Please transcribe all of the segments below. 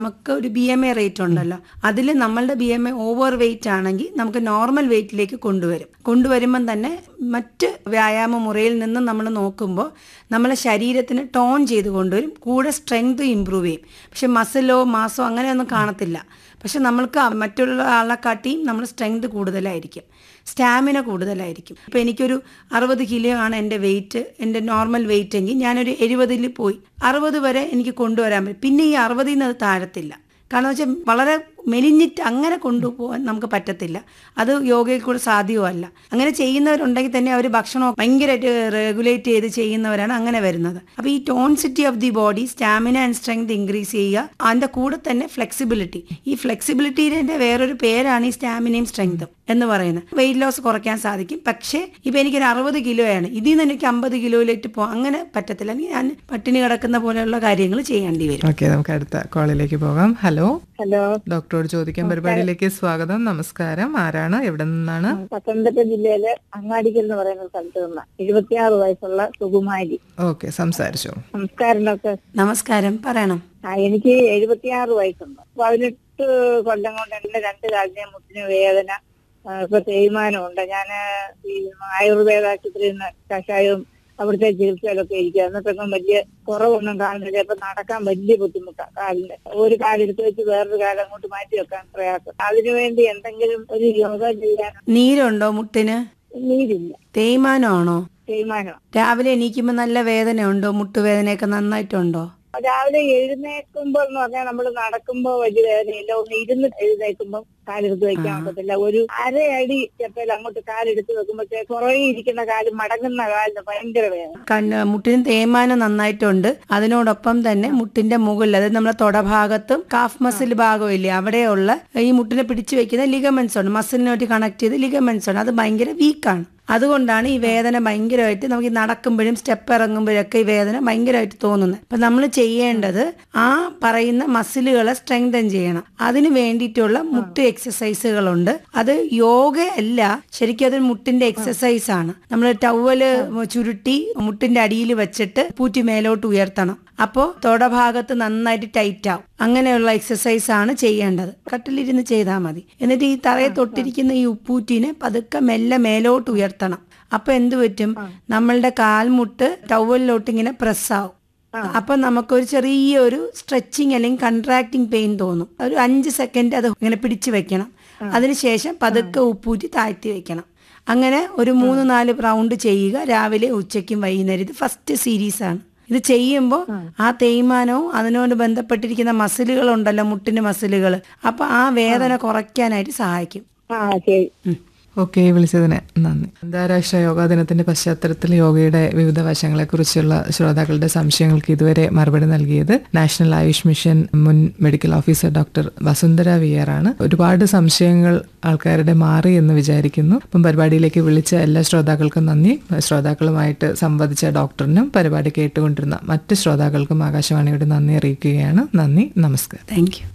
നമുക്ക് ഒരു B M A rate ഉണ്ടല്ലോ അതിൽ നമ്മളുടെ B M A overweight ആണെങ്കിൽ നമുക്ക് നോർമൽ വെയിറ്റിലേക്ക് കൊണ്ടുവരും കൊണ്ടുവരുമ്പം തന്നെ മറ്റ് വ്യായാമ മുറയിൽ നിന്ന് നമ്മൾ നോക്കുമ്പോൾ നമ്മളെ ശരീരത്തിന് ടോൺ ചെയ്ത് കൊണ്ടുവരും കൂടെ സ്ട്രെങ്ത് ഇമ്പ്രൂവ് ചെയ്യും പക്ഷെ മസിലോ മാസോ അങ്ങനെയൊന്നും കാണത്തില്ല പക്ഷെ നമ്മൾക്ക് ആ മറ്റുള്ള ആളെക്കാട്ടിയും നമ്മൾ സ്ട്രെങ്ത് കൂടുതലായിരിക്കും സ്റ്റാമിന കൂടുതലായിരിക്കും അപ്പോൾ എനിക്കൊരു അറുപത് കിലോ ആണ് എൻ്റെ വെയിറ്റ് എൻ്റെ നോർമൽ വെയിറ്റ് എങ്കിൽ ഞാനൊരു എഴുപതിൽ പോയി അറുപത് വരെ എനിക്ക് കൊണ്ടുവരാൻ പറ്റും പിന്നെ ഈ അറുപതിൽ നിന്ന് അത് താഴത്തില്ല കാരണം വെച്ചാൽ വളരെ മെലിഞ്ഞിട്ട് അങ്ങനെ കൊണ്ടുപോകാൻ നമുക്ക് പറ്റത്തില്ല അത് യോഗയിൽ കൂടെ സാധ്യമല്ല അങ്ങനെ ചെയ്യുന്നവരുണ്ടെങ്കിൽ തന്നെ അവർ ഭക്ഷണം ഭയങ്കരമായിട്ട് റെഗുലേറ്റ് ചെയ്ത് ചെയ്യുന്നവരാണ് അങ്ങനെ വരുന്നത് അപ്പോൾ ഈ tonicity of the body stamina and strength increase ചെയ്യുക അതിൻ്റെ കൂടെ തന്നെ ഫ്ലെക്സിബിലിറ്റി ഈ ഫ്ലെക്സിബിലിറ്റിയുടെ വേറൊരു പേരാണ് ഈ സ്റ്റാമിനയും സ്ട്രെങ്തും എന്ന് പറയുന്നത് വെയിറ്റ് ലോസ് കുറയ്ക്കാൻ സാധിക്കും പക്ഷേ ഇപ്പം എനിക്കൊരു അറുപത് കിലോയാണ് ഇതിൽ നിന്ന് എനിക്ക് അമ്പത് കിലോയിലേക്ക് പോകാം അങ്ങനെ പറ്റത്തില്ല അല്ലെങ്കിൽ ഞാൻ പട്ടിണി കിടക്കുന്ന പോലെയുള്ള കാര്യങ്ങൾ ചെയ്യേണ്ടി വരും ഓക്കെ നമുക്ക് അടുത്ത കോളിലേക്ക് പോകാം ഹലോ ഹലോ ഡോക്ടറോട് ചോദിക്കാൻ പരിപാടിയിലേക്ക് സ്വാഗതം നമസ്കാരം ആരാണ് എവിടെ നിന്നാണ് പത്തനംതിട്ട ജില്ലയിലെ അങ്ങാടിക്കൽ എന്ന് പറയുന്ന സ്ഥലത്ത് നിന്ന് എഴുപത്തിയാറ് വയസ്സുള്ള സുകുമാരി ഓക്കെ സംസാരിച്ചോ നമസ്കാരം ഡോക്ടർ നമസ്കാരം പറയണം ആ എനിക്ക് എഴുപത്തിയാറ് വയസ്സുണ്ട് പതിനെട്ട് കൊല്ലം കൊണ്ട് എന്റെ രണ്ട് കാലിനെ മുട്ടിന് വേദന ആ, ഇപ്പൊ തേയ്മാനമുണ്ട് ഞാൻ ഈ ആയുർവേദ ആശുപത്രിയിൽ നിന്ന് കഷായവും അവിടുത്തെ ചികിത്സയിലൊക്കെ ഇരിക്കുക എന്നിട്ടൊന്നും വലിയ കുറവൊന്നും കാണുന്നില്ല ഇപ്പൊ നടക്കാൻ വലിയ ബുദ്ധിമുട്ടാണ് കാലിന് ഒരു കാലെടുത്ത് വെച്ച് വേറൊരു കാലം അങ്ങോട്ട് മാറ്റി വെക്കാൻ പ്രയാസം അതിനുവേണ്ടി എന്തെങ്കിലും ഒരു യോഗ ചെയ്യാൻ നീരുണ്ടോ മുട്ടിന് നീരില്ല തേയ്മാനമാണോ തേയ്മാനം രാവിലെ എണീക്കുമ്പോൾ നല്ല വേദനയുണ്ടോ മുട്ടുവേദനയൊക്കെ നന്നായിട്ടുണ്ടോ രാവിലെ എഴുന്നേൽക്കുമ്പോൾ എന്ന് പറഞ്ഞാൽ നമ്മൾ നടക്കുമ്പോൾ വലിയ വേദനയില്ല ഒന്ന് ഇരുന്ന് എഴുന്നേൽക്കുമ്പോൾ കാലെടുത്ത് വെക്കാൻ പറ്റത്തില്ല ഒരു അരയടി ചെപ്പയിൽ അങ്ങോട്ട് കാലെടുത്ത് വെക്കുമ്പോഴത്തേ പുറകെ ഇരിക്കുന്ന കാല് മടങ്ങുന്ന കാലിന് ഭയങ്കര വേദന കണ്ണ് മുട്ടിന് തേയ്മാനം നന്നായിട്ടുണ്ട് അതിനോടൊപ്പം തന്നെ മുട്ടിന്റെ മുകളിൽ അതായത് നമ്മുടെ തൊടഭാഗത്തും കാഫ് മസിൽ ഭാഗമില്ലേ അവിടെയുള്ള ഈ മുട്ടിനെ പിടിച്ചു വെക്കുന്ന ലിഗമെന്റ്സ് ഉണ്ട് മസിലിനോട്ട് കണക്ട് ചെയ്ത് ലിഗമെന്റ്സ് ഉണ്ട് അത് ഭയങ്കര വീക്കാണ് അതുകൊണ്ടാണ് ഈ വേദന ഭയങ്കരമായിട്ട് നമുക്ക് ഈ നടക്കുമ്പോഴും സ്റ്റെപ്പ് ഇറങ്ങുമ്പോഴൊക്കെ ഈ വേദന ഭയങ്കരമായിട്ട് തോന്നുന്നത് അപ്പൊ നമ്മൾ ചെയ്യേണ്ടത് ആ പറയുന്ന മസിലുകളെ സ്ട്രെങ്തൻ ചെയ്യണം അതിന് വേണ്ടിയിട്ടുള്ള മുട്ട് എക്സസൈസുകളുണ്ട് അത് യോഗ അല്ല ശരിക്കും അതൊരു മുട്ടിന്റെ എക്സസൈസ് ആണ് നമ്മൾ ടവല് ചുരുട്ടി മുട്ടിന്റെ അടിയിൽ വെച്ചിട്ട് പൂറ്റി മേലോട്ട് ഉയർത്തണം അപ്പോൾ തൊടഭാഗത്ത് നന്നായിട്ട് ടൈറ്റ് ആവും അങ്ങനെയുള്ള എക്സസൈസ് ആണ് ചെയ്യേണ്ടത് കട്ടിലിരുന്ന് ചെയ്താൽ മതി എന്നിട്ട് ഈ തറയെ തൊട്ടിരിക്കുന്ന ഈ ഉപ്പൂറ്റിനെ പതുക്കെ മെല്ലെ മേലോട്ട് ഉയർത്തണം അപ്പൊ എന്ത് പറ്റും നമ്മളുടെ കാൽമുട്ട് ടവലിലോട്ട് ഇങ്ങനെ പ്രസ് ആവും അപ്പൊ നമുക്കൊരു ചെറിയൊരു സ്ട്രെച്ചിങ് അല്ലെങ്കിൽ കൺട്രാക്ടിങ് പെയിൻ തോന്നും ഒരു അഞ്ച് സെക്കൻഡ് അത് ഇങ്ങനെ പിടിച്ചു വെക്കണം അതിനുശേഷം പതുക്കെ ഉപ്പൂറ്റി താഴ്ത്തി വെക്കണം അങ്ങനെ ഒരു മൂന്ന് നാല് റൗണ്ട് ചെയ്യുക രാവിലെ ഉച്ചയ്ക്കും വൈകുന്നേരം ഇത് ഫസ്റ്റ് സീരീസ് ആണ് ഇത് ചെയ്യുമ്പോൾ ആ തേയ്മാനവും അതിനോട് ബന്ധപ്പെട്ടിരിക്കുന്ന മസിലുകൾ ഉണ്ടല്ലോ മുട്ടിന് മസിലുകൾ അപ്പൊ ആ വേദന കുറയ്ക്കാനായിട്ട് സഹായിക്കും ആ ശരി ഉം. ഓക്കെ വിളിച്ചതിന് നന്ദി അന്താരാഷ്ട്ര യോഗാ ദിനത്തിന്റെ പശ്ചാത്തലത്തിൽ യോഗയുടെ വിവിധ വശങ്ങളെക്കുറിച്ചുള്ള ശ്രോതാക്കളുടെ സംശയങ്ങൾക്ക് ഇതുവരെ മറുപടി നൽകിയത് നാഷണൽ ആയുഷ് മിഷൻ മുൻ മെഡിക്കൽ ഓഫീസർ ഡോക്ടർ വസുന്ധര വിയർ ആണ് ഒരുപാട് സംശയങ്ങൾ ആൾക്കാരുടെ മാറി എന്ന് വിചാരിക്കുന്നു അപ്പം പരിപാടിയിലേക്ക് വിളിച്ച എല്ലാ ശ്രോതാക്കൾക്കും നന്ദി ശ്രോതാക്കളുമായിട്ട് സംവദിച്ച ഡോക്ടറിനും പരിപാടി കേട്ടുകൊണ്ടിരുന്ന മറ്റ് ശ്രോതാക്കൾക്കും ആകാശവാണിയുടെ നന്ദി അറിയിക്കുകയാണ് നന്ദി നമസ്കാരം താങ്ക് യു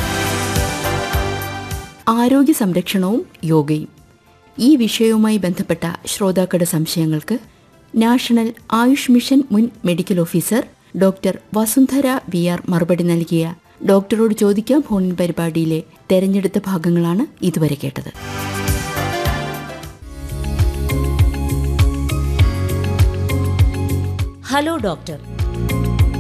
ആരോഗ്യ സംരക്ഷണവും യോഗയും ഈ വിഷയവുമായി ബന്ധപ്പെട്ട ശ്രോതാക്കളുടെ സംശയങ്ങൾക്ക് നാഷണൽ ആയുഷ് മിഷൻ മുൻ medical officer doctor Vasundhara V R മറുപടി നൽകിയ ഡോക്ടറോട് ചോദിക്കാം ഫോണിൻ പരിപാടിയിലെ തെരഞ്ഞെടുത്ത ഭാഗങ്ങളാണ് ഇതുവരെ കേട്ടത് ഹലോ ഡോക്ടർ